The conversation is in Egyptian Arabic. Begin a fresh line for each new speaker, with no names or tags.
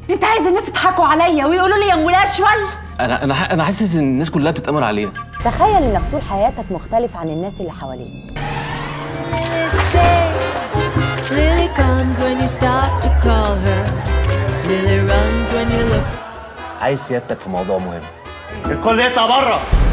انت عايز الناس يضحكوا عليا ويقولوا لي يا مولاشول
انا انا ح- انا حاسس ان الناس كلها بتتامر علينا
تخيل انك طول حياتك مختلف عن الناس اللي حواليك
stay. Lily comes when you stop to call her. Lily runs when you look
عايز سيادتك في موضوع مهم
الكل يطلع بره